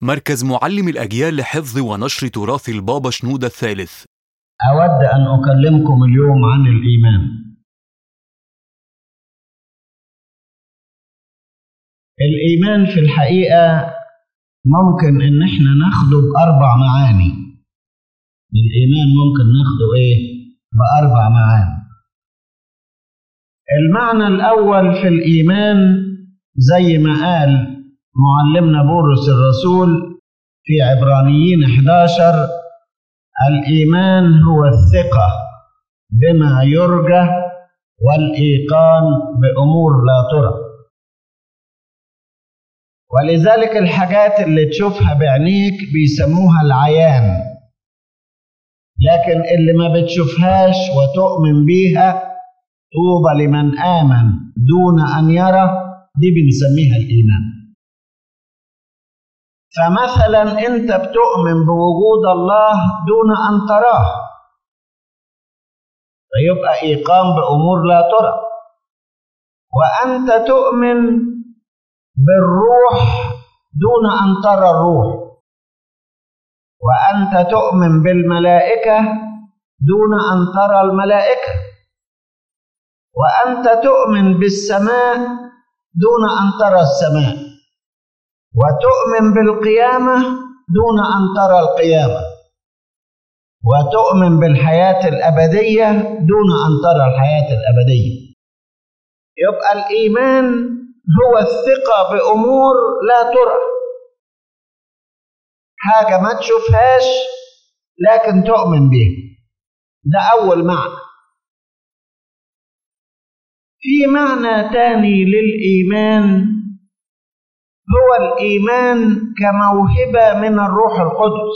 مركز معلم الأجيال لحفظ ونشر تراث البابا شنودة الثالث أود أن أكلمكم اليوم عن الإيمان. الإيمان في الحقيقة ممكن إن إحنا ناخده بأربع معاني. الإيمان ممكن ناخده إيه؟ بأربع معاني. المعنى الأول في الإيمان زي ما قال معلمنا بولس الرسول في عبرانيين 11 الإيمان هو الثقة بما يرجى والإيقان بأمور لا ترى ولذلك الحاجات اللي تشوفها بعينيك بيسموها العيان لكن اللي ما بتشوفهاش وتؤمن بيها طوبى لمن آمن دون أن يرى دي بنسميها الإيمان فمثلا انت بتؤمن بوجود الله دون ان تراه فيبقى ايقام بامور لا ترى وانت تؤمن بالروح دون ان ترى الروح وانت تؤمن بالملائكه دون ان ترى الملائكه وانت تؤمن بالسماء دون ان ترى السماء وتؤمن بالقيامة دون أن ترى القيامة وتؤمن بالحياة الأبدية دون أن ترى الحياة الأبدية يبقى الإيمان هو الثقة بأمور لا ترى حاجة ما تشوفهاش لكن تؤمن بيها ده أول معنى في معنى تاني للإيمان هو الإيمان كموهبة من الروح القدس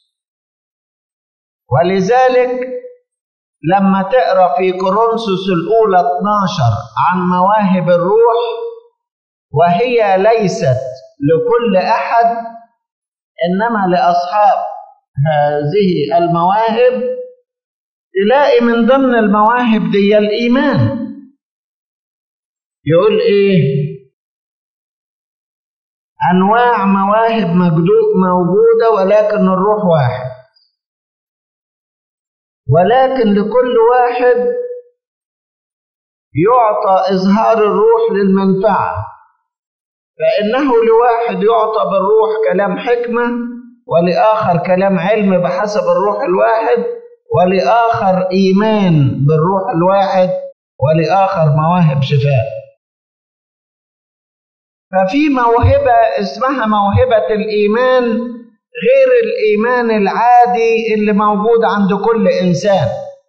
ولذلك لما تقرأ في كورنثوس الأولى 12 عن مواهب الروح وهي ليست لكل أحد إنما لأصحاب هذه المواهب تلاقي من ضمن المواهب دي الإيمان يقول إيه أنواع مواهب موجودة ولكن الروح واحد ولكن لكل واحد يعطى إظهار الروح للمنفعة فإنه لواحد يعطى بالروح كلام حكمة ولآخر كلام علم بحسب الروح الواحد ولآخر إيمان بالروح الواحد ولآخر مواهب شفاء ففي موهبة اسمها موهبة الإيمان غير الإيمان العادي اللي موجود عند كل إنسان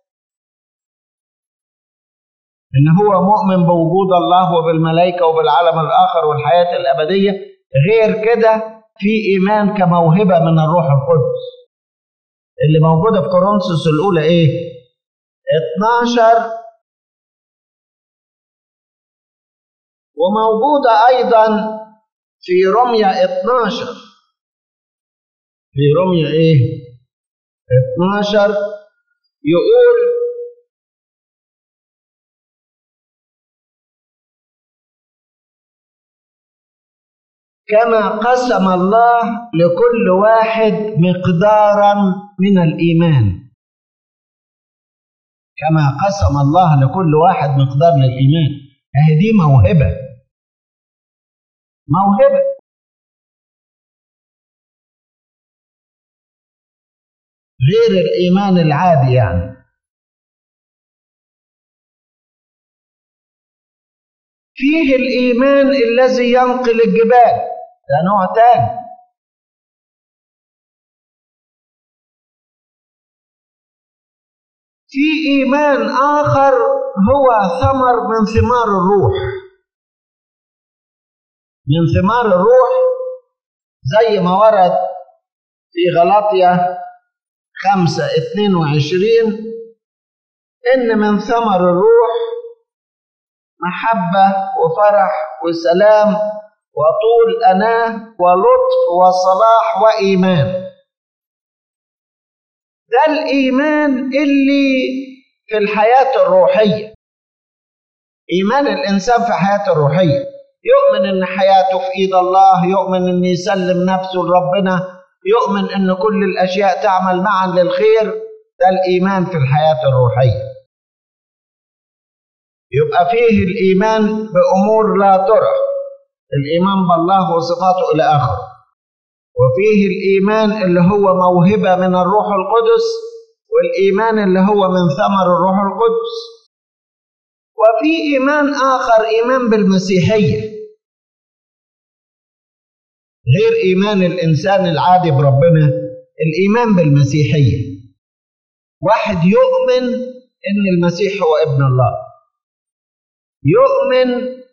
إن هو مؤمن بوجود الله وبالملائكة وبالعالم الآخر والحياة الأبدية غير كده في إيمان كموهبة من الروح القدس اللي موجودة في كورنثوس الأولى إيه؟ 12 وموجودة أيضا في رمية 12 في رمية إيه؟ 12 يقول كما قسم الله لكل واحد مقدارا من الإيمان كما قسم الله لكل واحد مقدار للإيمان أهي دي موهبة موهبة غير الإيمان العادي يعني فيه الإيمان الذي ينقل الجبال ده نوع تاني في إيمان آخر هو ثمر من ثمار الروح من ثمار الروح زي ما ورد في غلطية خمسة اتنين وعشرين إن من ثمر الروح محبة وفرح وسلام وطول أناة ولطف وصلاح وإيمان ده الإيمان اللي في الحياة الروحية إيمان الإنسان في حياته الروحية يؤمن ان حياته في ايد الله يؤمن ان يسلم نفسه لربنا يؤمن ان كل الاشياء تعمل معا للخير ده الايمان في الحياه الروحيه يبقى فيه الايمان بامور لا ترى الايمان بالله وصفاته الى اخره وفيه الايمان اللي هو موهبه من الروح القدس والايمان اللي هو من ثمر الروح القدس وفي ايمان اخر ايمان بالمسيحيه غير ايمان الانسان العادي بربنا الايمان بالمسيحيه واحد يؤمن ان المسيح هو ابن الله يؤمن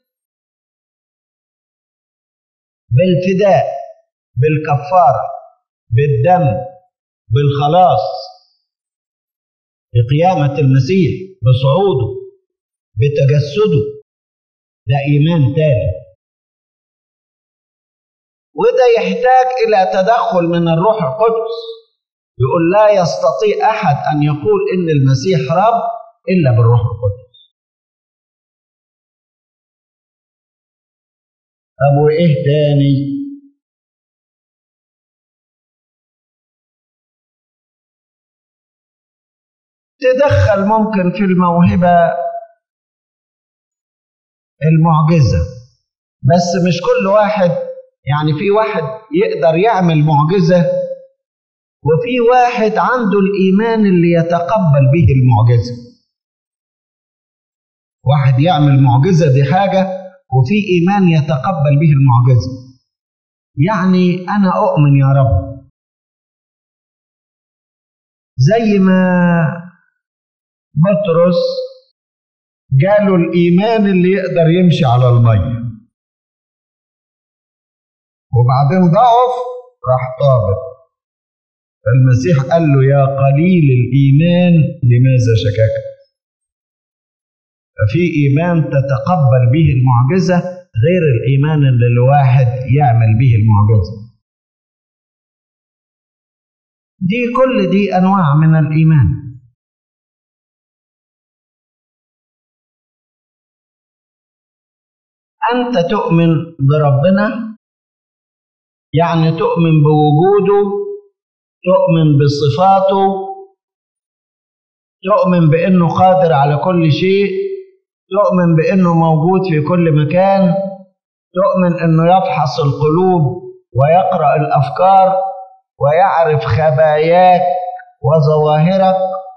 بالفداء بالكفاره بالدم بالخلاص بقيامه المسيح بصعوده بتجسده ده ايمان تاني وده يحتاج الى تدخل من الروح القدس يقول لا يستطيع احد ان يقول ان المسيح رب الا بالروح القدس طب وايه تاني تدخل ممكن في الموهبه المعجزه بس مش كل واحد يعني في واحد يقدر يعمل معجزة وفي واحد عنده الإيمان اللي يتقبل به المعجزة واحد يعمل معجزة دي حاجة وفي إيمان يتقبل به المعجزة يعني أنا أؤمن يا رب زي ما بطرس جاله الإيمان اللي يقدر يمشي على المية وبعدين ضعف راح طابت فالمسيح قال له يا قليل الإيمان لماذا شككت ففي إيمان تتقبل به المعجزة غير الإيمان اللي الواحد يعمل به المعجزة دي كل دي أنواع من الإيمان أنت تؤمن بربنا يعني تؤمن بوجوده تؤمن بصفاته تؤمن بانه قادر على كل شيء تؤمن بانه موجود في كل مكان تؤمن انه يفحص القلوب ويقرا الافكار ويعرف خباياك وظواهرك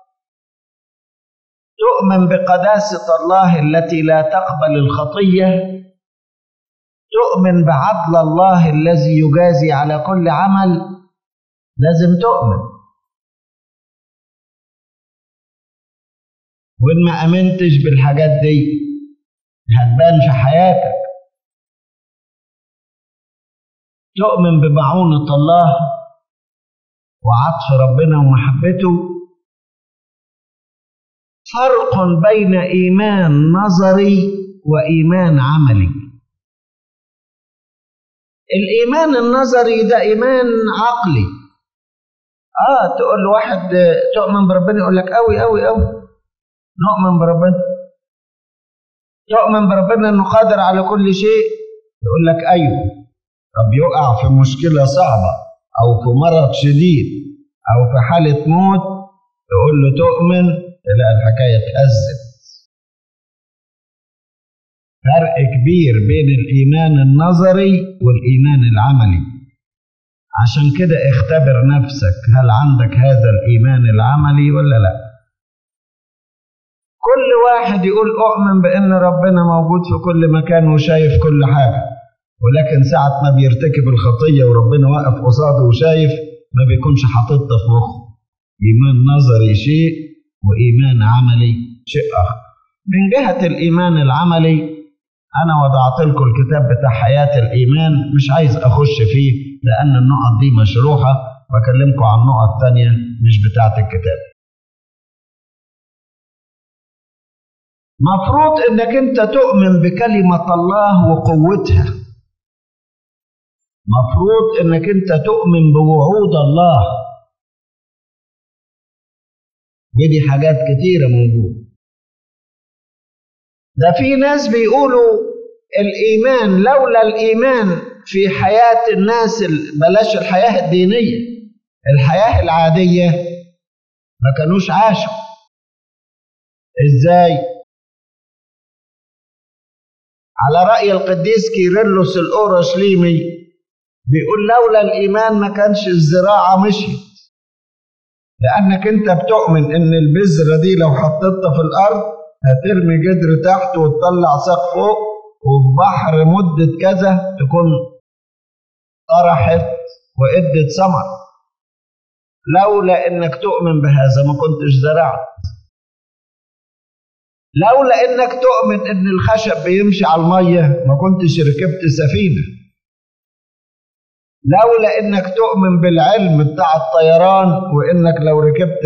تؤمن بقداسه الله التي لا تقبل الخطيه تؤمن بعدل الله الذي يجازي على كل عمل لازم تؤمن وإن ما أمنتش بالحاجات دي هتبان في حياتك تؤمن بمعونة الله وعطف ربنا ومحبته فرق بين إيمان نظري وإيمان عملي الإيمان النظري ده إيمان عقلي آه تقول لواحد تؤمن بربنا يقول لك أوي أوي أوي نؤمن بربنا تؤمن بربنا إنه قادر على كل شيء يقول لك أيوه طب يقع في مشكلة صعبة أو في مرض شديد أو في حالة موت تقول له تؤمن لا الحكاية تهزت فرق كبير بين الإيمان النظري والإيمان العملي عشان كده اختبر نفسك هل عندك هذا الإيمان العملي ولا لا كل واحد يقول أؤمن بأن ربنا موجود في كل مكان وشايف كل حاجة ولكن ساعة ما بيرتكب الخطية وربنا واقف قصاده وشايف ما بيكونش حاططها في مخه إيمان نظري شيء وإيمان عملي شيء آخر من جهة الإيمان العملي أنا وضعت لكم الكتاب بتاع حياة الإيمان مش عايز أخش فيه لأن النقط دي مشروحة بكلمكم عن نقط تانية مش بتاعة الكتاب مفروض إنك أنت تؤمن بكلمة الله وقوتها مفروض إنك أنت تؤمن بوعود الله ودي حاجات كتيرة موجودة ده في ناس بيقولوا الإيمان لولا الإيمان في حياة الناس بلاش الحياة الدينية الحياة العادية ما كانوش عاشوا ازاي على رأي القديس كيرلس الأورشليمي بيقول لولا الإيمان ما كانش الزراعة مشيت لأنك أنت بتؤمن إن البذرة دي لو حطيتها في الأرض هترمي جدر تحت وتطلع ساق فوق وفي بحر مدة كذا تكون طرحت وإدت ثمر لولا إنك تؤمن بهذا ما كنتش زرعت لولا إنك تؤمن إن الخشب بيمشي على المية ما كنتش ركبت سفينة لولا إنك تؤمن بالعلم بتاع الطيران وإنك لو ركبت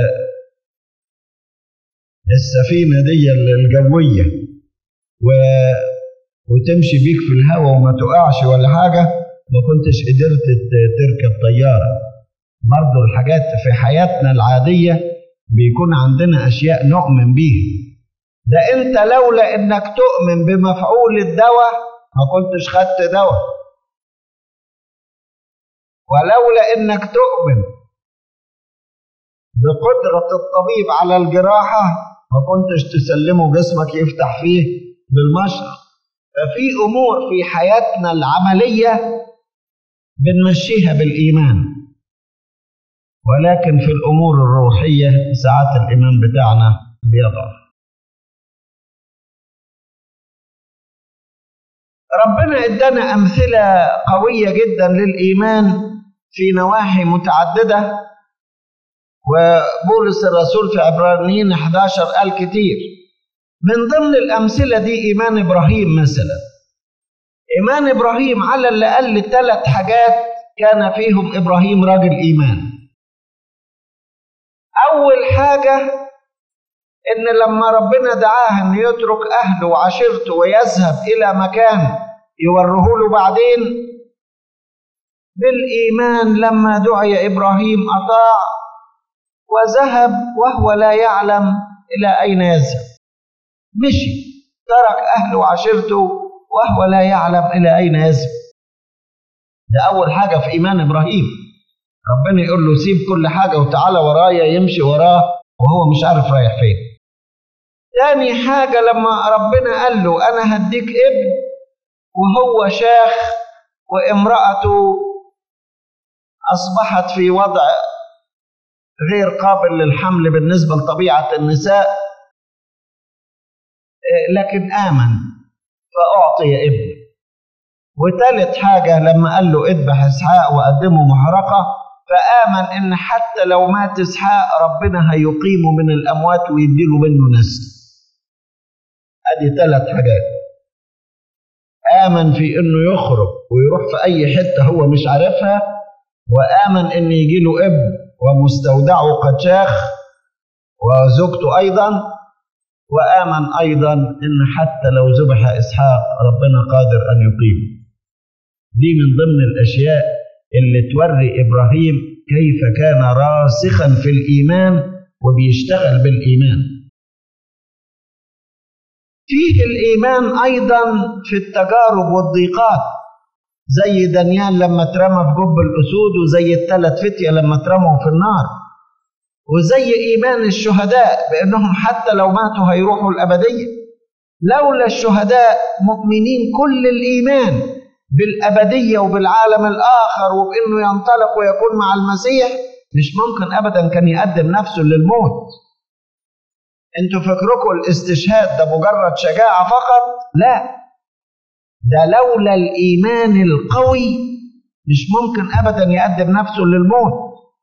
السفينة دي الجوية و... وتمشي بيك في الهواء وما تقعش ولا حاجة ما كنتش قدرت تركب طيارة برضو الحاجات في حياتنا العادية بيكون عندنا أشياء نؤمن بيها ده أنت لولا إنك تؤمن بمفعول الدواء ما كنتش خدت دواء ولولا إنك تؤمن بقدرة الطبيب على الجراحة ما كنتش تسلمه جسمك يفتح فيه بالمشرق ففي أمور في حياتنا العملية بنمشيها بالإيمان ولكن في الأمور الروحية ساعات الإيمان بتاعنا بيضعف ربنا ادانا أمثلة قوية جدا للإيمان في نواحي متعددة وبولس الرسول في عبرانيين 11 قال كتير من ضمن الأمثلة دي إيمان إبراهيم مثلا إيمان إبراهيم على الأقل ثلاث حاجات كان فيهم إبراهيم راجل إيمان أول حاجة إن لما ربنا دعاه إنه يترك أهله وعشيرته ويذهب إلى مكان يوره له بعدين بالإيمان لما دعي إبراهيم أطاع وذهب وهو لا يعلم إلى أين يذهب مشي ترك أهله وعشيرته وهو لا يعلم إلى أين يذهب ده أول حاجة في إيمان إبراهيم ربنا يقول له سيب كل حاجة وتعالى ورايا يمشي وراه وهو مش عارف رايح فين تاني حاجة لما ربنا قال له أنا هديك ابن وهو شاخ وامرأته أصبحت في وضع غير قابل للحمل بالنسبة لطبيعة النساء لكن آمن فأعطي ابن وثالث حاجة لما قال له اذبح إسحاق وقدمه محرقة فآمن إن حتى لو مات إسحاق ربنا هيقيمه من الأموات ويديله منه نسل أدي ثلاث حاجات آمن في إنه يخرج ويروح في أي حتة هو مش عارفها وآمن إن يجي له ابن ومستودعه قد شاخ وزوجته أيضا وآمن أيضا إن حتى لو ذبح إسحاق ربنا قادر أن يقيم دي من ضمن الأشياء اللي توري إبراهيم كيف كان راسخا في الإيمان وبيشتغل بالإيمان فيه الإيمان أيضا في التجارب والضيقات زي دانيال لما اترمى في جب الأسود وزي الثلاث فتية لما اترموا في النار وزي إيمان الشهداء بأنهم حتى لو ماتوا هيروحوا الأبدية لولا الشهداء مؤمنين كل الإيمان بالأبدية وبالعالم الآخر وبأنه ينطلق ويكون مع المسيح مش ممكن أبدا كان يقدم نفسه للموت انتوا فكركم الاستشهاد ده مجرد شجاعة فقط لا ده لولا الإيمان القوي مش ممكن أبدا يقدم نفسه للموت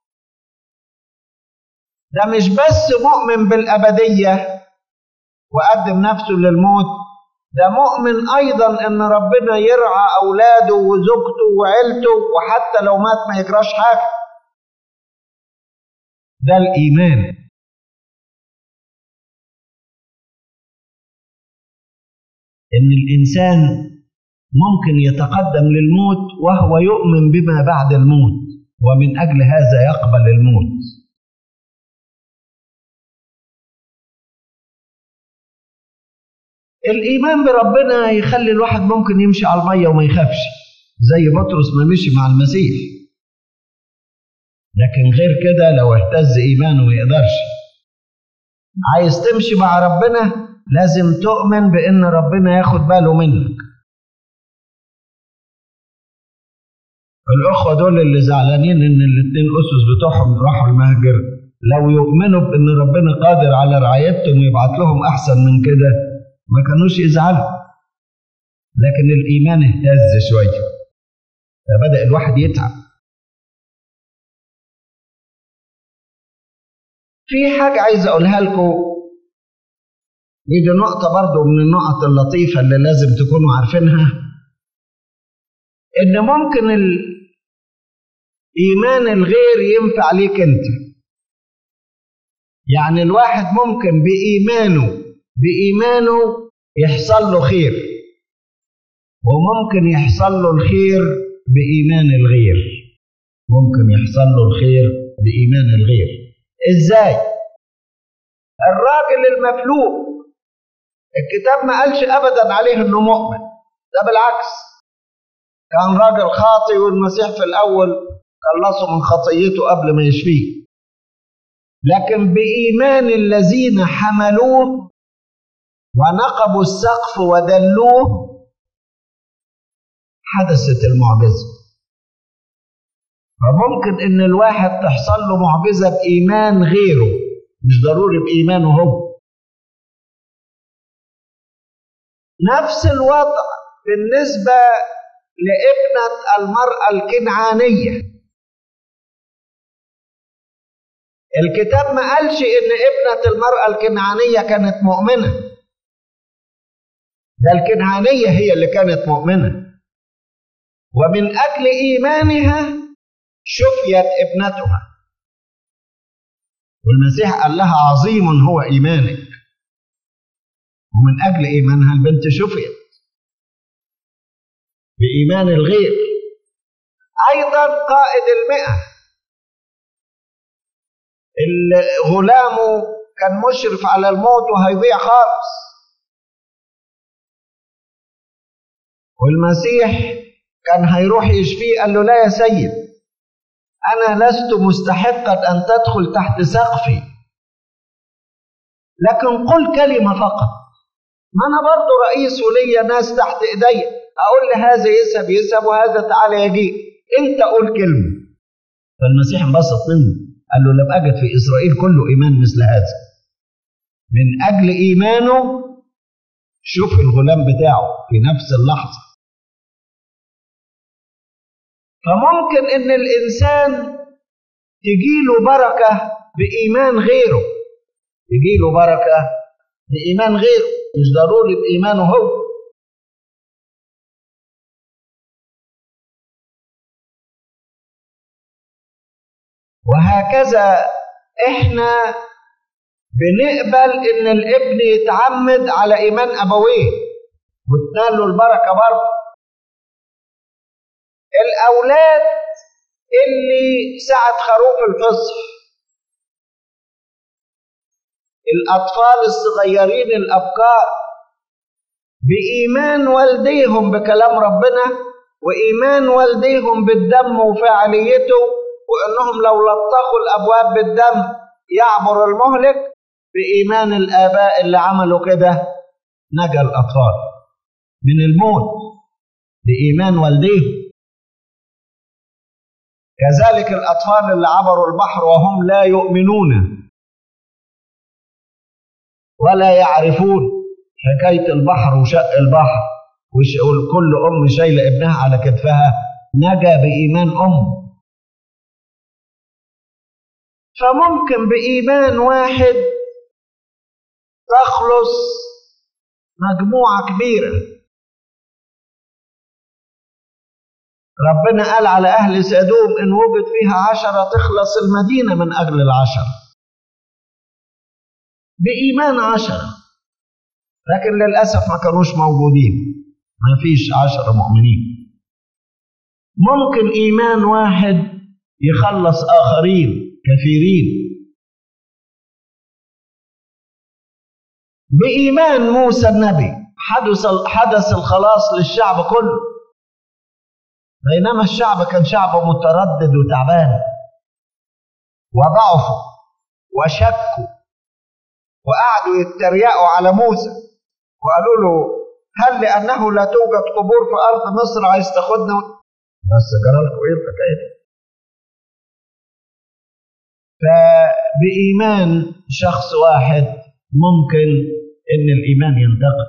ده مش بس مؤمن بالأبدية وقدم نفسه للموت ده مؤمن أيضا إن ربنا يرعى أولاده وزوجته وعيلته وحتى لو مات ما يجراش حاجة ده الإيمان إن الإنسان ممكن يتقدم للموت وهو يؤمن بما بعد الموت ومن أجل هذا يقبل الموت الإيمان بربنا يخلي الواحد ممكن يمشي على المية وما يخافش زي بطرس ما مشي مع المسيح لكن غير كده لو اهتز إيمانه ما يقدرش عايز تمشي مع ربنا لازم تؤمن بأن ربنا ياخد باله منك الأخوة دول اللي زعلانين إن الاتنين أسس بتوعهم راحوا المهجر لو يؤمنوا بأن ربنا قادر على رعايتهم ويبعت لهم أحسن من كده ما كانوش يزعلوا لكن الإيمان اهتز شوية فبدأ الواحد يتعب في حاجة عايز أقولها لكم ودي نقطة برضو من النقط اللطيفة اللي لازم تكونوا عارفينها إن ممكن الإيمان الغير ينفع ليك أنت يعني الواحد ممكن بإيمانه بإيمانه يحصل له خير وممكن يحصل له الخير بإيمان الغير ممكن يحصل له الخير بإيمان الغير إزاي؟ الراجل المفلوق الكتاب ما قالش أبدا عليه إنه مؤمن ده بالعكس كان راجل خاطي والمسيح في الأول خلصه من خطيته قبل ما يشفيه لكن بإيمان الذين حملوه ونقبوا السقف ودلوه حدثت المعجزة فممكن إن الواحد تحصل له معجزة بإيمان غيره مش ضروري بإيمانه هو نفس الوضع بالنسبة لابنة المرأة الكنعانية الكتاب ما قالش إن ابنة المرأة الكنعانية كانت مؤمنة ده الكنعانية هي اللي كانت مؤمنة ومن أجل إيمانها شفيت ابنتها والمسيح قال لها عظيم هو إيمانك ومن أجل إيمانها البنت شفيت بإيمان الغير أيضا قائد المئة اللي غلامه كان مشرف على الموت وهيضيع خالص والمسيح كان هيروح يشفيه قال له لا يا سيد أنا لست مستحقا أن تدخل تحت سقفي لكن قل كلمة فقط ما أنا برضو رئيس وليا ناس تحت إيدي أقول لهذا يذهب يذهب وهذا تعالى يجيء أنت قول كلمة فالمسيح انبسط منه قال له لم أجد في إسرائيل كله إيمان مثل هذا من أجل إيمانه شوف الغلام بتاعه في نفس اللحظة فممكن ان الانسان تجيله بركه بايمان غيره تجيله بركه بايمان غيره مش ضروري بايمانه هو وهكذا احنا بنقبل ان الابن يتعمد على ايمان ابويه وتنال له البركه برضه الأولاد اللي ساعة خروف الفصح الأطفال الصغيرين الأبكار بإيمان والديهم بكلام ربنا وإيمان والديهم بالدم وفاعليته وإنهم لو لطخوا الأبواب بالدم يعبر المهلك بإيمان الآباء اللي عملوا كده نجا الأطفال من الموت بإيمان والديهم كذلك الأطفال اللي عبروا البحر وهم لا يؤمنون ولا يعرفون حكاية البحر وشق البحر وكل أم شايلة ابنها على كتفها نجا بإيمان أم فممكن بإيمان واحد تخلص مجموعة كبيرة ربنا قال على أهل سدوم إن وجد فيها عشرة تخلص المدينة من أجل العشرة بإيمان عشرة لكن للأسف ما كانوش موجودين ما فيش عشرة مؤمنين ممكن إيمان واحد يخلص آخرين كثيرين بإيمان موسى النبي حدث حدث الخلاص للشعب كله بينما الشعب كان شعب متردد وتعبان وضعفوا وشكوا وقعدوا يتريقوا على موسى وقالوا له هل لأنه لا توجد قبور في أرض مصر عايز تاخدنا بس جرى لكم إيه الحكاية دي؟ فبإيمان شخص واحد ممكن إن الإيمان ينتقل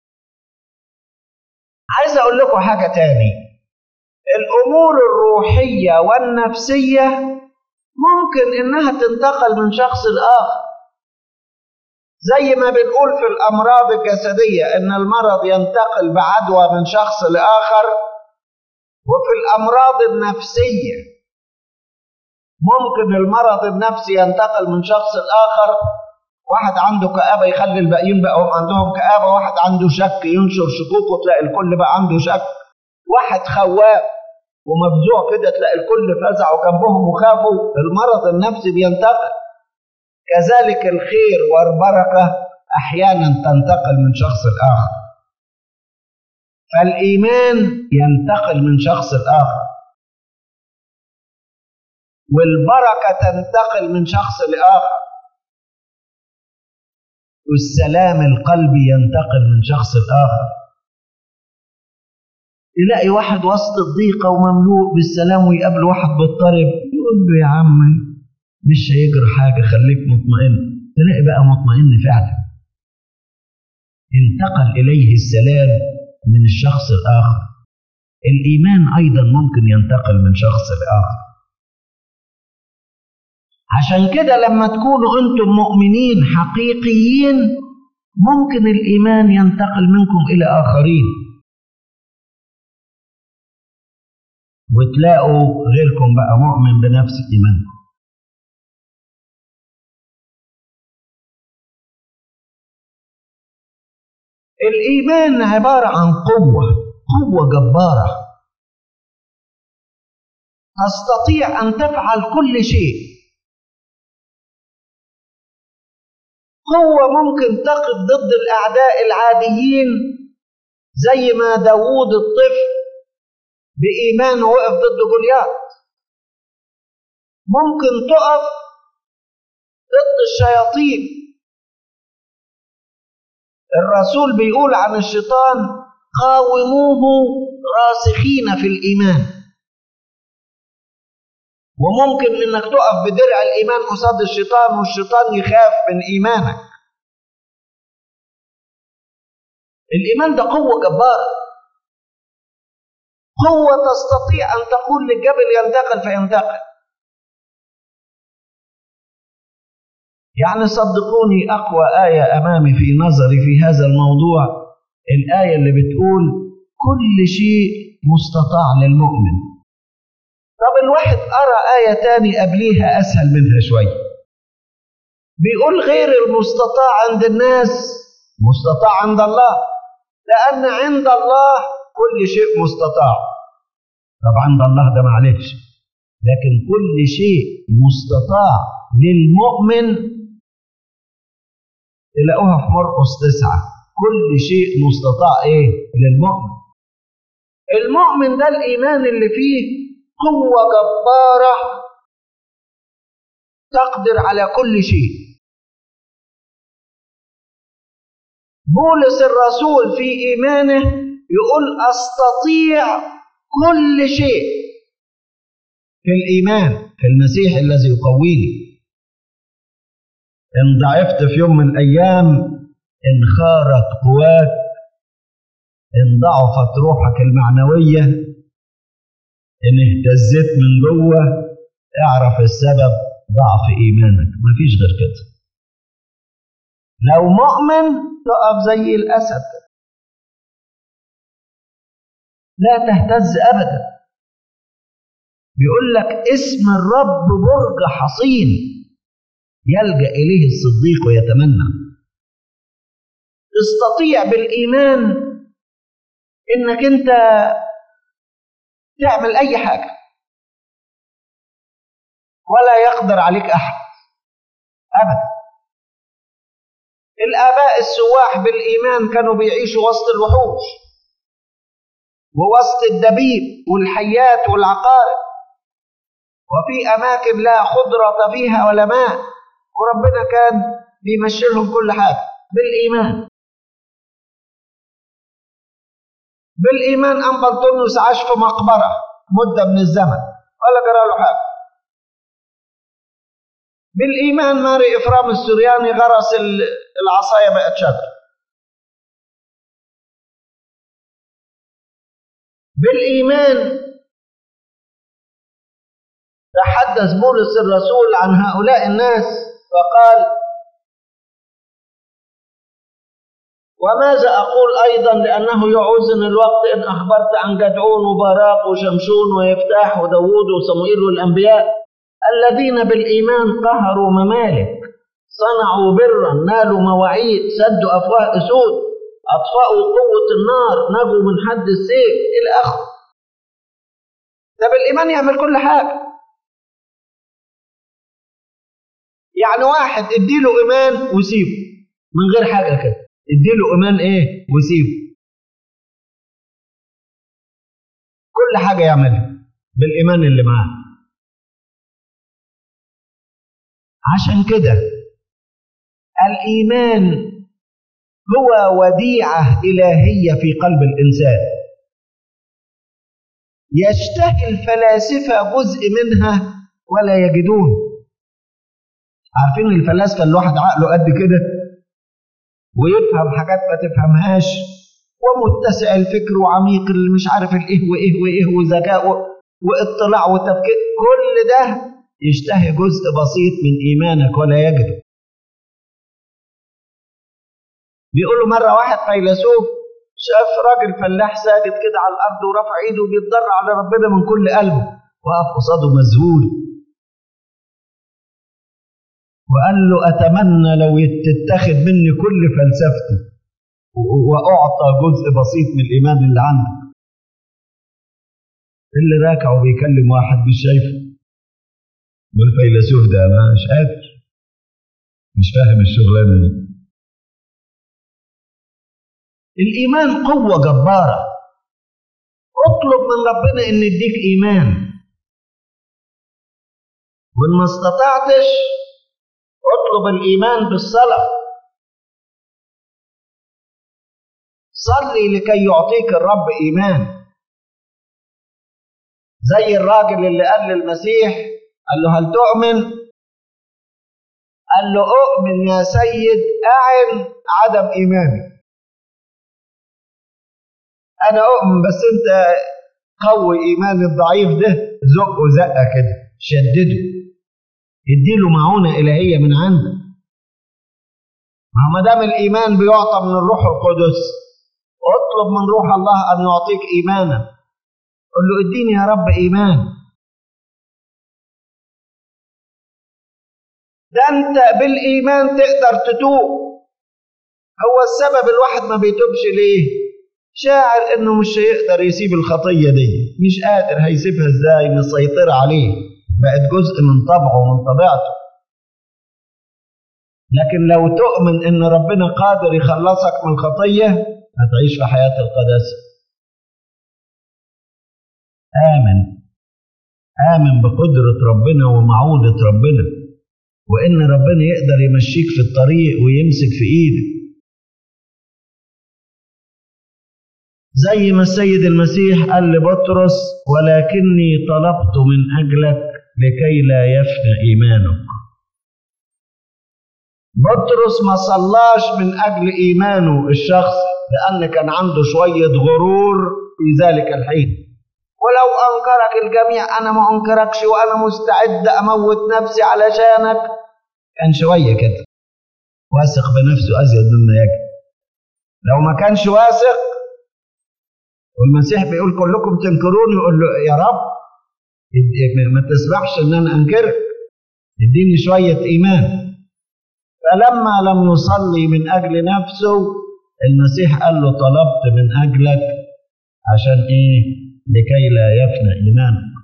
عايز أقول لكم حاجة تاني الأمور الروحية والنفسية ممكن إنها تنتقل من شخص لآخر زي ما بنقول في الأمراض الجسدية إن المرض ينتقل بعدوى من شخص لآخر وفي الأمراض النفسية ممكن المرض النفسي ينتقل من شخص لآخر واحد عنده كآبة يخلي الباقيين بقوا عندهم كآبة واحد عنده شك ينشر شكوكه تلاقي الكل بقى عنده شك واحد خواف ومفزوع كده تلاقي الكل فزعوا جنبهم وخافوا المرض النفسي بينتقل كذلك الخير والبركة أحيانا تنتقل من شخص لآخر فالإيمان ينتقل من شخص لآخر والبركة تنتقل من شخص لآخر والسلام القلبي ينتقل من شخص لآخر يلاقي واحد وسط الضيقة ومملوء بالسلام ويقابل واحد بالطرب يقول له يا عم مش هيجرى حاجة خليك مطمئن تلاقي بقى مطمئن فعلا انتقل إليه السلام من الشخص الآخر الإيمان أيضا ممكن ينتقل من شخص لآخر عشان كده لما تكونوا أنتم مؤمنين حقيقيين ممكن الإيمان ينتقل منكم إلى آخرين وتلاقوا غيركم بقى مؤمن بنفس إيمانكم الإيمان عبارة عن قوة قوة جبارة تستطيع أن تفعل كل شيء قوة ممكن تقف ضد الأعداء العاديين زي ما داوود الطفل بإيمانه وقف ضد جولياث ممكن تقف ضد الشياطين الرسول بيقول عن الشيطان قاوموه راسخين في الإيمان وممكن انك تقف بدرع الايمان قصاد الشيطان والشيطان يخاف من ايمانك الايمان ده قوه جباره قوه تستطيع ان تقول للجبل ينتقل فينتقل يعني صدقوني اقوى ايه امامي في نظري في هذا الموضوع الايه اللي بتقول كل شيء مستطاع للمؤمن طب الواحد قرأ آية تاني قبليها أسهل منها شوية بيقول غير المستطاع عند الناس مستطاع عند الله لأن عند الله كل شيء مستطاع طب عند الله ده معلش لكن كل شيء مستطاع للمؤمن تلاقوها في مرقس تسعة كل شيء مستطاع ايه للمؤمن المؤمن ده الإيمان اللي فيه قوة جبارة تقدر على كل شيء بولس الرسول في إيمانه يقول أستطيع كل شيء في الإيمان في المسيح الذي يقويني إن ضعفت في يوم من الأيام إن خارت قواك إن ضعفت روحك المعنوية إن اهتزت من جوه اعرف السبب ضعف إيمانك مفيش غير كده لو مؤمن تقف زي الأسد لا تهتز أبدا بيقول لك اسم الرب برج حصين يلجأ إليه الصديق ويتمنى تستطيع بالإيمان إنك أنت تعمل أي حاجة ولا يقدر عليك أحد أبدا الآباء السواح بالإيمان كانوا بيعيشوا وسط الوحوش ووسط الدبيب والحيات والعقارب وفي أماكن لا خضرة فيها ولا ماء وربنا كان بيمشي لهم كل حاجة بالإيمان بالإيمان أم بطونيوس عاش في مقبرة مدة من الزمن ولا جرى له حاجة بالإيمان ماري إفرام السرياني غرس العصاية بقت شجرة بالإيمان تحدث بولس الرسول عن هؤلاء الناس فقال وماذا أقول أيضا لأنه يعوزني الوقت إن أخبرت عن جدعون وبراق وشمشون ويفتاح وداوود وصموئيل والأنبياء الذين بالإيمان قهروا ممالك صنعوا برا نالوا مواعيد سدوا أفواه أسود أطفأوا قوة النار نجوا من حد السيف إلى آخره ده بالإيمان يعمل كل حاجة يعني واحد اديله إيمان وسيبه من غير حاجة كده اديله إيمان إيه وسيبه كل حاجة يعملها بالإيمان اللي معاه عشان كده الإيمان هو وديعة إلهية في قلب الإنسان يشتهي الفلاسفة جزء منها ولا يجدون عارفين الفلاسفة الواحد عقله قد كده ويفهم حاجات ما تفهمهاش ومتسع الفكر وعميق اللي مش عارف الايه وايه وايه وذكاء واطلاع وتفكير كل ده يشتهي جزء بسيط من ايمانك ولا يجده بيقولوا مرة واحد فيلسوف شاف راجل فلاح ساجد كده على الأرض ورفع إيده وبيتضرع على ربنا من كل قلبه وقف قصاده مذهول وقال له أتمنى لو تتخذ مني كل فلسفتي وأعطى جزء بسيط من الإيمان اللي عندك اللي راكع وبيكلم واحد مش شايفه والفيلسوف ده مش قادر مش فاهم الشغلانة دي الإيمان قوة جبارة اطلب من ربنا إن يديك إيمان وإن ما استطعتش اطلب الإيمان بالصلاة صلي لكي يعطيك الرب إيمان زي الراجل اللي قال للمسيح قال له هل تؤمن قال له أؤمن يا سيد أعن عدم إيماني انا اؤمن بس انت قوي ايماني الضعيف ده زقه زقه كده شدده اديله معونه الهيه من عندك ما ما دام الايمان بيعطى من الروح القدس اطلب من روح الله ان يعطيك ايمانا قل له اديني يا رب ايمان ده انت بالايمان تقدر تتوب هو السبب الواحد ما بيتوبش ليه شاعر انه مش هيقدر يسيب الخطيه دي مش قادر هيسيبها ازاي مسيطرة عليه بقت جزء من طبعه ومن طبيعته لكن لو تؤمن ان ربنا قادر يخلصك من الخطيه هتعيش في حياه القداسه امن امن بقدره ربنا ومعونه ربنا وان ربنا يقدر يمشيك في الطريق ويمسك في ايدك زي ما السيد المسيح قال لبطرس ولكني طلبت من أجلك لكي لا يفنى إيمانك بطرس ما صلاش من أجل إيمانه الشخص لأن كان عنده شوية غرور في ذلك الحين ولو أنكرك الجميع أنا ما أنكركش وأنا مستعد أموت نفسي علشانك كان شوية كده واثق بنفسه أزيد مما يجب لو ما كانش واثق والمسيح بيقول كلكم تنكروني يقول له يا رب ما تسمحش ان انا انكرك اديني شويه ايمان فلما لم يصلي من اجل نفسه المسيح قال له طلبت من اجلك عشان ايه لكي لا يفنى ايمانك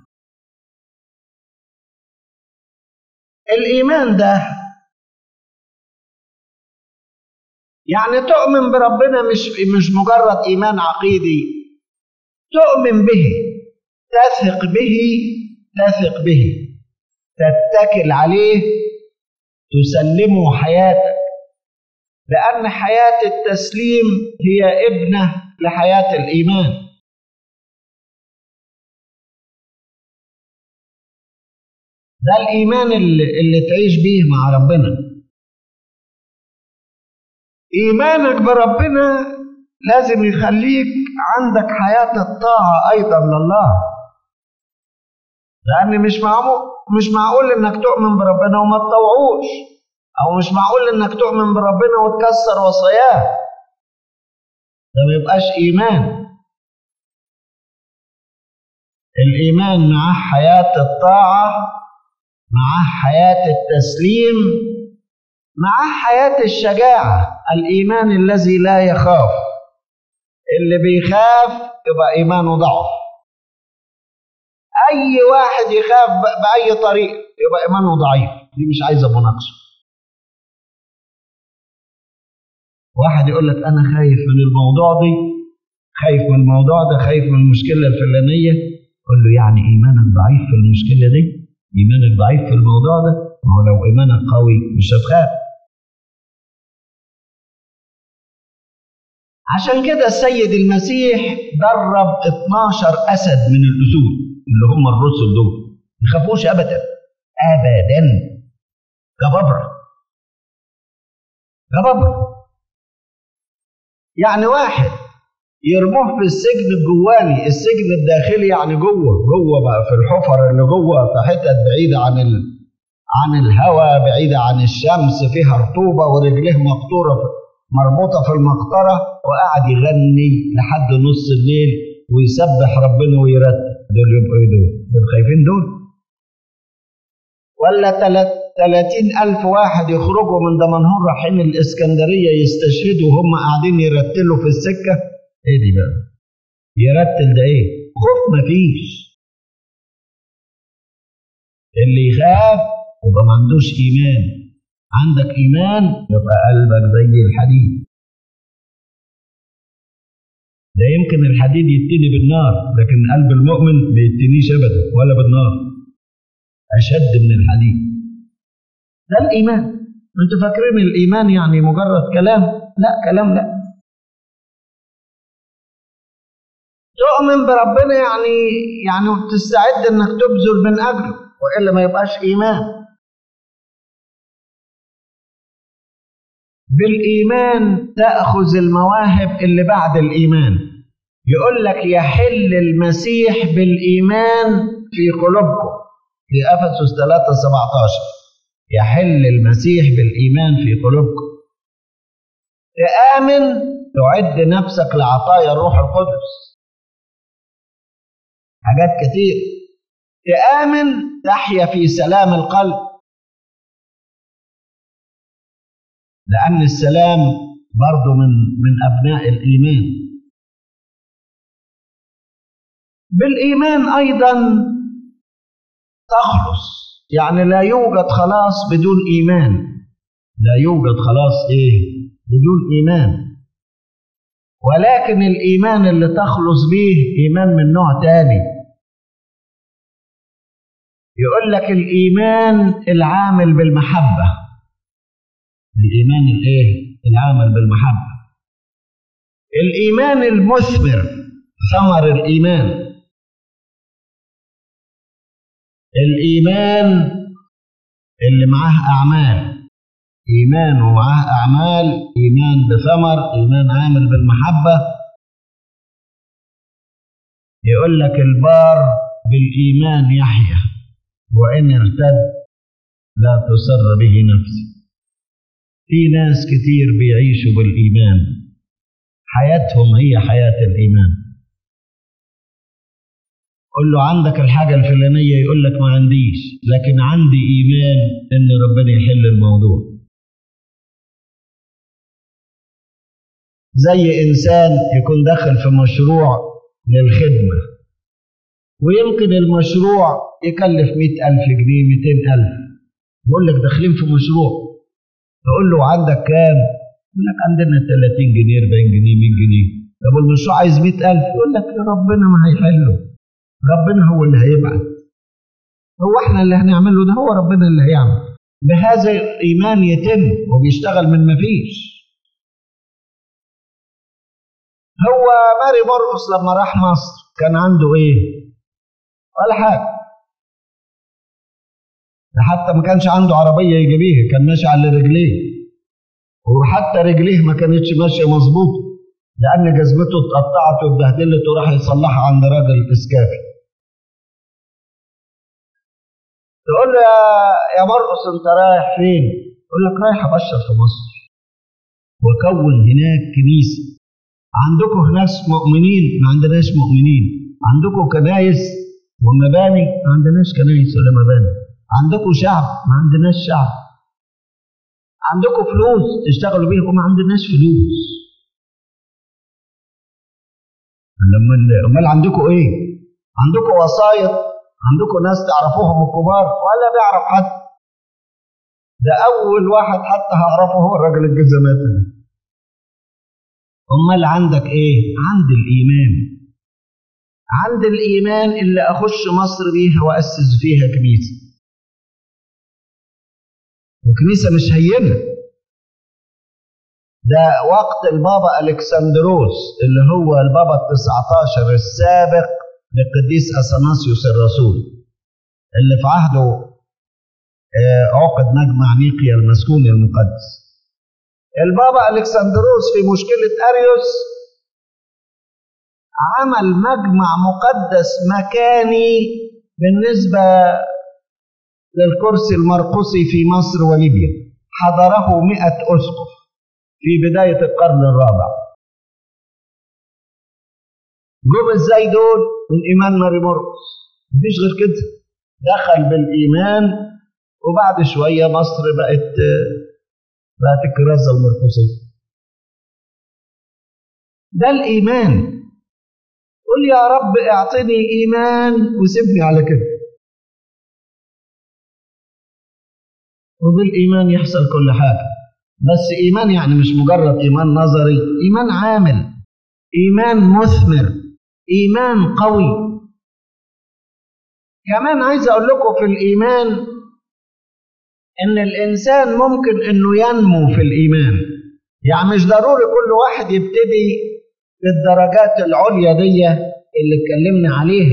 الايمان ده يعني تؤمن بربنا مش مش مجرد ايمان عقيدي تؤمن به تثق به تثق به تتكل عليه تسلمه حياتك لأن حياة التسليم هي ابنة لحياة الإيمان ده الإيمان اللي, اللي تعيش بيه مع ربنا إيمانك بربنا لازم يخليك عندك حياة الطاعة أيضا لله لأن مش معقول مش معقول إنك تؤمن بربنا وما تطوعوش أو مش معقول إنك تؤمن بربنا وتكسر وصاياه ده ما يبقاش إيمان الإيمان معاه حياة الطاعة معاه حياة التسليم معاه حياة الشجاعة الإيمان الذي لا يخاف اللي بيخاف يبقى إيمانه ضعف أي واحد يخاف بأي طريقة يبقى إيمانه ضعيف دي مش عايزة مناقشة واحد يقول لك أنا خايف من الموضوع دي خايف من الموضوع ده خايف من المشكلة الفلانية قول له يعني إيمانك ضعيف في المشكلة دي إيمانك ضعيف في الموضوع ده ما هو لو إيمانك قوي مش هتخاف عشان كده السيد المسيح درب 12 أسد من الأسود اللي هم الرسل دول ما يخافوش أبدا أبدا جبابرة جبابرة يعني واحد يرموه في السجن الجواني السجن الداخلي يعني جوه جوه بقى في الحفر اللي جوه في حتت بعيدة عن ال... عن الهواء بعيدة عن الشمس فيها رطوبة ورجليه مقطورة مربوطة في المقطرة وقعد يغني لحد نص الليل ويسبح ربنا ويرتب دول يبقوا ايه دول؟ دول خايفين دول؟ ولا تلاتين ألف واحد يخرجوا من دمنهور رايحين الإسكندرية يستشهدوا وهم قاعدين يرتلوا في السكة ايه دي بقى؟ يرتل ده ايه؟ خوف مفيش اللي يخاف يبقى ما عندوش إيمان عندك إيمان يبقى قلبك زي الحديد ده يمكن الحديد يتني بالنار لكن قلب المؤمن ما يتنيش أبدا ولا بالنار أشد من الحديد ده الإيمان أنتوا فاكرين الإيمان يعني مجرد كلام لا كلام لا تؤمن بربنا يعني يعني وتستعد انك تبذل من اجله والا ما يبقاش ايمان بالايمان تاخذ المواهب اللي بعد الايمان يقول لك يحل المسيح بالايمان في قلوبكم في افسس 3 17 يحل المسيح بالايمان في قلوبكم تامن تعد نفسك لعطايا الروح القدس حاجات كتير تآمن تحيا في سلام القلب لأن السلام برضو من من أبناء الإيمان بالإيمان أيضا تخلص يعني لا يوجد خلاص بدون إيمان لا يوجد خلاص إيه بدون إيمان ولكن الإيمان اللي تخلص به إيمان من نوع تاني يقول لك الإيمان العامل بالمحبة الإيمان الإيه؟ العامل بالمحبة الإيمان المثمر ثمر الإيمان الإيمان اللي معاه أعمال إيمان ومعاه أعمال إيمان بثمر إيمان عامل بالمحبة يقول لك البار بالإيمان يحيا وإن ارتد لا تسر به نفسه في ناس كتير بيعيشوا بالإيمان حياتهم هي حياة الإيمان قل له عندك الحاجة الفلانية يقول لك ما عنديش لكن عندي إيمان إن ربنا يحل الموضوع زي إنسان يكون داخل في مشروع للخدمة ويمكن المشروع يكلف مئة ألف جنيه مئتين ألف يقول لك داخلين في مشروع تقول له عندك كام يقول لك عندنا 30 جنيه 40 جنيه 100 جنيه طب المشروع عايز 100000 يقول لك ربنا ما هيحله ربنا هو اللي هيبعت هو احنا اللي هنعمله ده هو ربنا اللي هيعمل بهذا الايمان يتم وبيشتغل من ما فيش هو ماري مرقس لما راح مصر كان عنده ايه ولا حاجه ده حتى ما كانش عنده عربيه يجي بيها كان ماشي على رجليه وحتى رجليه ما كانتش ماشيه مظبوط لان جزمته اتقطعت واتبهدلت وراح يصلحها عند راجل اسكافي تقول له يا يا مرقس انت رايح فين؟ يقول لك رايح ابشر في مصر وكون هناك كنيسه عندكم ناس مؤمنين ما عندناش مؤمنين عندكم كنايس ومباني ما عندناش كنايس ولا مباني عندكم شعب ما عندناش شعب عندكم فلوس تشتغلوا بيها وما عندناش فلوس لما امال عندكم ايه عندكم وسايط عندكم ناس تعرفوهم الكبار ولا بيعرف حد ده اول واحد حتى هعرفه هو الراجل الجزمات ده امال عندك ايه عند الايمان عند الايمان اللي اخش مصر بيها واسس فيها كنيسه وكنيسه مش هينه ده وقت البابا الكسندروس اللي هو البابا ال19 السابق للقديس اثناسيوس الرسول اللي في عهده عقد مجمع نيقيا المسكوني المقدس البابا الكسندروس في مشكله اريوس عمل مجمع مقدس مكاني بالنسبه للكرسي المرقسي في مصر وليبيا حضره مئة أسقف في بداية القرن الرابع جم ازاي دول من إيمان ماري مرقس مفيش غير كده دخل بالإيمان وبعد شوية مصر بقت بقت الكرازة المرقسية ده الإيمان قل يا رب اعطني إيمان وسيبني على كده وبالإيمان يحصل كل حاجة بس إيمان يعني مش مجرد إيمان نظري إيمان عامل إيمان مثمر إيمان قوي كمان عايز أقول لكم في الإيمان إن الإنسان ممكن إنه ينمو في الإيمان يعني مش ضروري كل واحد يبتدي بالدرجات العليا دي اللي اتكلمنا عليها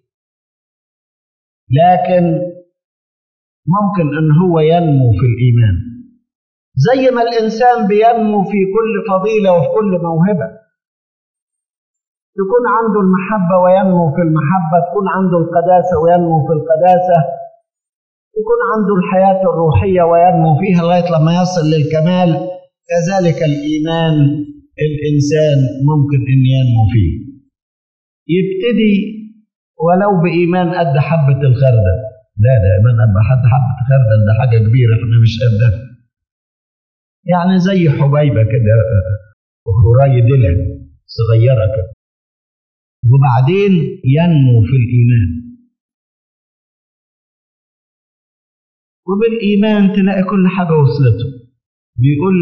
لكن ممكن ان هو ينمو في الايمان زي ما الانسان بينمو في كل فضيله وفي كل موهبه تكون عنده المحبه وينمو في المحبه تكون عنده القداسه وينمو في القداسه يكون عنده الحياه الروحيه وينمو فيها لغايه لما يصل للكمال كذلك الايمان الانسان ممكن ان ينمو فيه يبتدي ولو بايمان قد حبه الخردل لا ده ايمان اما حد حبه خردل ده حاجه كبيره احنا مش قدها يعني زي حبيبه كده خراي دلع صغيره كده وبعدين ينمو في الايمان وبالايمان تلاقي كل حاجه وصلته بيقول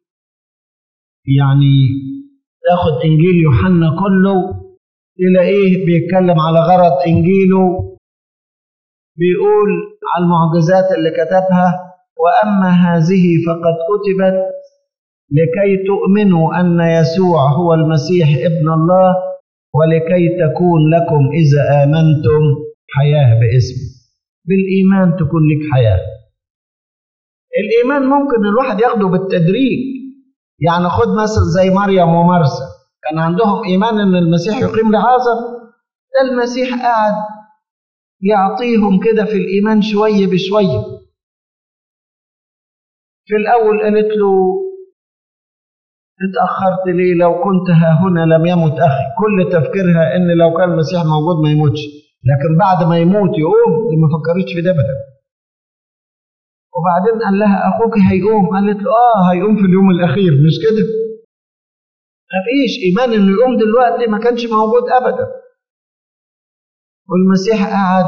يعني تاخد انجيل يوحنا كله تلاقيه بيتكلم على غرض انجيله بيقول على المعجزات اللي كتبها واما هذه فقد كتبت لكي تؤمنوا ان يسوع هو المسيح ابن الله ولكي تكون لكم اذا امنتم حياه باسمه بالايمان تكون لك حياه الايمان ممكن الواحد ياخده بالتدريج يعني خد مثل زي مريم ومرسى كان عندهم ايمان ان المسيح يقيم لعازر ده المسيح قاعد يعطيهم كده في الإيمان شوية بشوية في الأول قالت له اتأخرت ليه لو كنت ها هنا لم يمت أخي كل تفكيرها إن لو كان المسيح موجود ما يموتش لكن بعد ما يموت يقوم دي ما فكرتش في ده أبدا وبعدين قال لها أخوك هيقوم قالت له آه هيقوم في اليوم الأخير مش كده مفيش إيمان إنه يقوم دلوقتي ما كانش موجود أبدا والمسيح قعد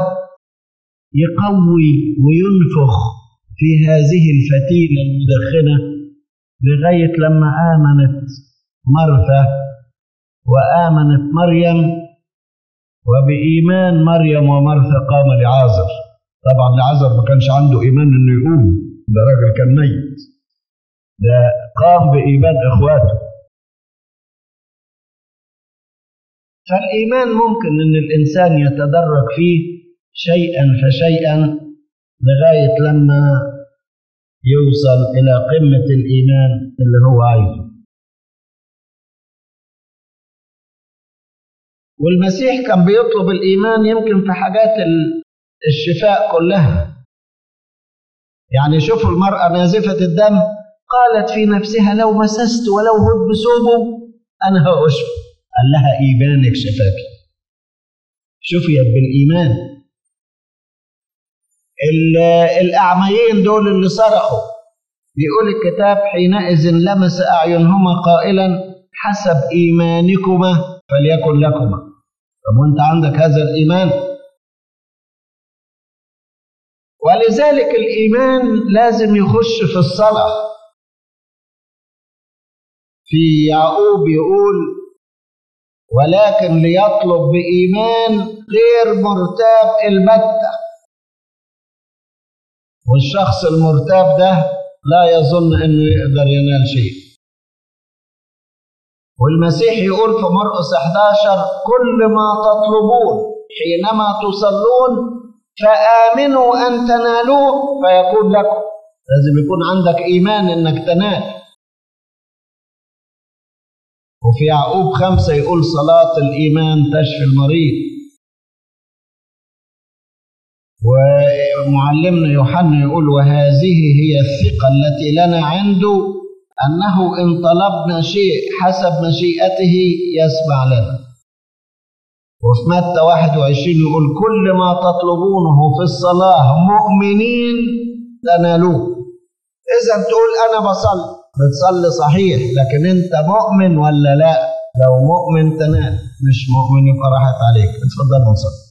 يقوي وينفخ في هذه الفتيلة المدخنة لغاية لما آمنت مرثا وآمنت مريم وبإيمان مريم ومرثا قام لعازر طبعا لعازر ما كانش عنده إيمان إنه يقوم ده راجل كان ميت ده قام بإيمان إخواته فالإيمان ممكن إن الإنسان يتدرج فيه شيئا فشيئا لغاية لما يوصل إلى قمة الإيمان اللي هو عايزه والمسيح كان بيطلب الإيمان يمكن في حاجات الشفاء كلها يعني شوفوا المرأة نازفة الدم قالت في نفسها لو مسست ولو هد بثوبه أنا هأشفى قال لها إيمانك شفاك شفيت بالإيمان الأعميين دول اللي صرخوا بيقول الكتاب حينئذ لمس أعينهما قائلا حسب إيمانكما فليكن لكما طب وانت عندك هذا الإيمان ولذلك الإيمان لازم يخش في الصلاة في يعقوب يقول ولكن ليطلب بإيمان غير مرتاب البتة والشخص المرتاب ده لا يظن أنه يقدر ينال شيء والمسيح يقول في مرقس 11 كل ما تطلبون حينما تصلون فآمنوا أن تنالوه فيكون لكم لازم يكون عندك إيمان أنك تنال وفي يعقوب خمسة يقول صلاة الإيمان تشفي المريض ومعلمنا يوحنا يقول وهذه هي الثقة التي لنا عنده أنه إن طلبنا شيء حسب مشيئته يسمع لنا وفي متى 21 يقول كل ما تطلبونه في الصلاة مؤمنين تنالوه إذا تقول أنا بصلي بتصلي صحيح لكن أنت مؤمن ولا لا؟ لو مؤمن تنال مش مؤمن يبقى راحت عليك اتفضل نصلي